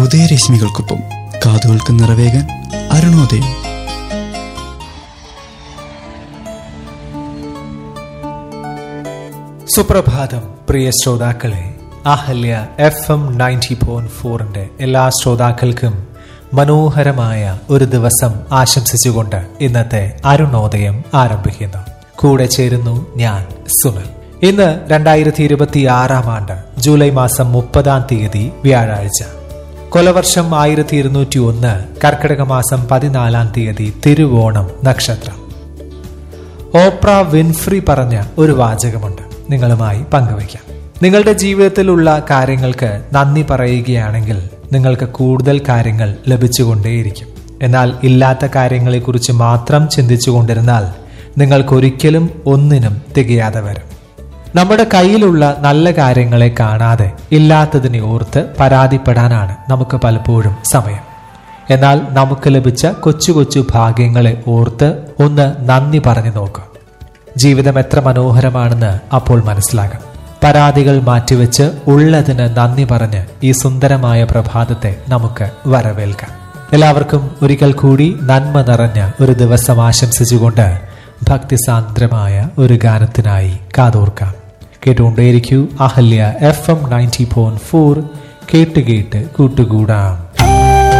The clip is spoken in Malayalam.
ഉദയരശ്മികൾക്കൊപ്പം കാതുകൾക്ക് നിറവേകാൻ അരുണോദയം സുപ്രഭാതം പ്രിയ ശ്രോതാക്കളെ അഹല്യ എഫ് എം നയൻറ്റി പോയിന്റ് ഫോറിന്റെ എല്ലാ ശ്രോതാക്കൾക്കും മനോഹരമായ ഒരു ദിവസം ആശംസിച്ചുകൊണ്ട് ഇന്നത്തെ അരുണോദയം ആരംഭിക്കുന്നു കൂടെ ചേരുന്നു ഞാൻ സുനിൽ ഇന്ന് രണ്ടായിരത്തി ഇരുപത്തി ആറാം ആണ്ട് ജൂലൈ മാസം മുപ്പതാം തീയതി വ്യാഴാഴ്ച കൊലവർഷം ആയിരത്തി ഇരുന്നൂറ്റി ഒന്ന് കർക്കിടക മാസം പതിനാലാം തീയതി തിരുവോണം നക്ഷത്രം ഓപ്ര വിൻഫ്രി പറഞ്ഞ ഒരു വാചകമുണ്ട് നിങ്ങളുമായി പങ്കുവയ്ക്കാം നിങ്ങളുടെ ജീവിതത്തിലുള്ള കാര്യങ്ങൾക്ക് നന്ദി പറയുകയാണെങ്കിൽ നിങ്ങൾക്ക് കൂടുതൽ കാര്യങ്ങൾ ലഭിച്ചുകൊണ്ടേയിരിക്കും എന്നാൽ ഇല്ലാത്ത കാര്യങ്ങളെക്കുറിച്ച് മാത്രം ചിന്തിച്ചുകൊണ്ടിരുന്നാൽ നിങ്ങൾക്കൊരിക്കലും ഒന്നിനും തികയാതെ വരും നമ്മുടെ കയ്യിലുള്ള നല്ല കാര്യങ്ങളെ കാണാതെ ഇല്ലാത്തതിനെ ഓർത്ത് പരാതിപ്പെടാനാണ് നമുക്ക് പലപ്പോഴും സമയം എന്നാൽ നമുക്ക് ലഭിച്ച കൊച്ചു കൊച്ചു ഭാഗ്യങ്ങളെ ഓർത്ത് ഒന്ന് നന്ദി പറഞ്ഞു നോക്കുക ജീവിതം എത്ര മനോഹരമാണെന്ന് അപ്പോൾ മനസ്സിലാകും പരാതികൾ മാറ്റിവെച്ച് ഉള്ളതിന് നന്ദി പറഞ്ഞ് ഈ സുന്ദരമായ പ്രഭാതത്തെ നമുക്ക് വരവേൽക്കാം എല്ലാവർക്കും ഒരിക്കൽ കൂടി നന്മ നിറഞ്ഞ ഒരു ദിവസം ആശംസിച്ചുകൊണ്ട് ഭക്തിസാന്ദ്രമായ ഒരു ഗാനത്തിനായി കാതോർക്കാം കേട്ടുകൊണ്ടേയിരിക്കൂ Ahalya FM ninety point four ഫോർ കേട്ട് കേട്ട് കൂട്ടുകൂടാം